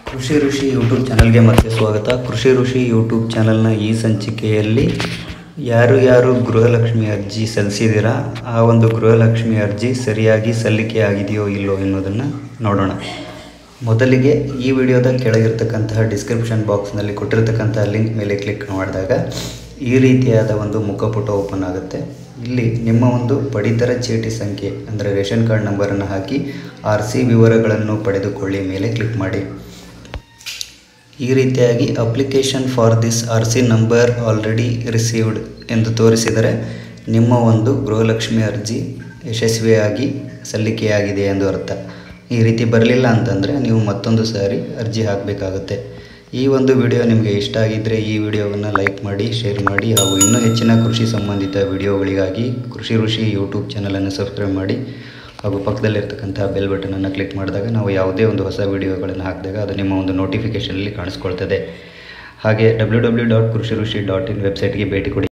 ಕೃಷಿ ಋಷಿ ಯೂಟ್ಯೂಬ್ ಚಾನಲ್ಗೆ ಮತ್ತೆ ಸ್ವಾಗತ ಕೃಷಿ ಋಷಿ ಯೂಟ್ಯೂಬ್ ಚಾನಲ್ನ ಈ ಸಂಚಿಕೆಯಲ್ಲಿ ಯಾರು ಯಾರು ಗೃಹಲಕ್ಷ್ಮಿ ಅರ್ಜಿ ಸಲ್ಲಿಸಿದ್ದೀರಾ ಆ ಒಂದು ಗೃಹಲಕ್ಷ್ಮಿ ಅರ್ಜಿ ಸರಿಯಾಗಿ ಸಲ್ಲಿಕೆ ಆಗಿದೆಯೋ ಇಲ್ಲೋ ಎನ್ನುವುದನ್ನು ನೋಡೋಣ ಮೊದಲಿಗೆ ಈ ವಿಡಿಯೋದ ಕೆಳಗಿರ್ತಕ್ಕಂತಹ ಡಿಸ್ಕ್ರಿಪ್ಷನ್ ಬಾಕ್ಸ್ನಲ್ಲಿ ಕೊಟ್ಟಿರ್ತಕ್ಕಂತಹ ಲಿಂಕ್ ಮೇಲೆ ಕ್ಲಿಕ್ ಮಾಡಿದಾಗ ಈ ರೀತಿಯಾದ ಒಂದು ಮುಖಪುಟ ಓಪನ್ ಆಗುತ್ತೆ ಇಲ್ಲಿ ನಿಮ್ಮ ಒಂದು ಪಡಿತರ ಚೀಟಿ ಸಂಖ್ಯೆ ಅಂದರೆ ರೇಷನ್ ಕಾರ್ಡ್ ನಂಬರನ್ನು ಹಾಕಿ ಆರ್ ಸಿ ವಿವರಗಳನ್ನು ಪಡೆದುಕೊಳ್ಳಿ ಮೇಲೆ ಕ್ಲಿಕ್ ಮಾಡಿ ಈ ರೀತಿಯಾಗಿ application for this R C number already received ಎಂದು ತೋರಿಸಿದರೆ ನಿಮ್ಮ ಒಂದು ಗೃಹಲಕ್ಷ್ಮಿ ಅರ್ಜಿ ಯಶಸ್ವಿಯಾಗಿ ಸಲ್ಲಿಕೆಯಾಗಿದೆ ಎಂದು ಅರ್ಥ ಈ ರೀತಿ ಬರಲಿಲ್ಲ ಅಂತಂದರೆ ನೀವು ಮತ್ತೊಂದು ಸಾರಿ ಅರ್ಜಿ ಹಾಕಬೇಕಾಗುತ್ತೆ ಈ ಒಂದು ವಿಡಿಯೋ ನಿಮಗೆ ಇಷ್ಟ ಆಗಿದ್ದರೆ ಈ ವಿಡಿಯೋವನ್ನು ಲೈಕ್ ಮಾಡಿ ಶೇರ್ ಮಾಡಿ ಹಾಗೂ ಇನ್ನೂ ಹೆಚ್ಚಿನ ಕೃಷಿ ಸಂಬಂಧಿತ ವಿಡಿಯೋಗಳಿಗಾಗಿ ಕೃಷಿ ಋಷಿ ಯೂಟ್ಯೂಬ್ ಚಾನಲನ್ನು ಸಬ್ಸ್ಕ್ರೈಬ್ ಮಾಡಿ ಹಾಗೂ ಪಕ್ಕದಲ್ಲಿರ್ತಕ್ಕಂತಹ ಬೆಲ್ ಬಟನನ್ನು ಕ್ಲಿಕ್ ಮಾಡಿದಾಗ ನಾವು ಯಾವುದೇ ಒಂದು ಹೊಸ ವಿಡಿಯೋಗಳನ್ನು ಹಾಕಿದಾಗ ಅದು ನಿಮ್ಮ ಒಂದು ನೋಟಿಫಿಕೇಷನಲ್ಲಿ ಕಾಣಿಸ್ಕೊಳ್ತದೆ ಹಾಗೆ ಡಬ್ಲ್ಯೂ ಡಬ್ಲ್ಯೂ ಡಾಟ್ ಕೃಷಿ ಋಷಿ ಡಾಟ್ ಇನ್ ವೆಬ್ಸೈಟ್ಗೆ ಭೇಟಿ ಕೊಡಿ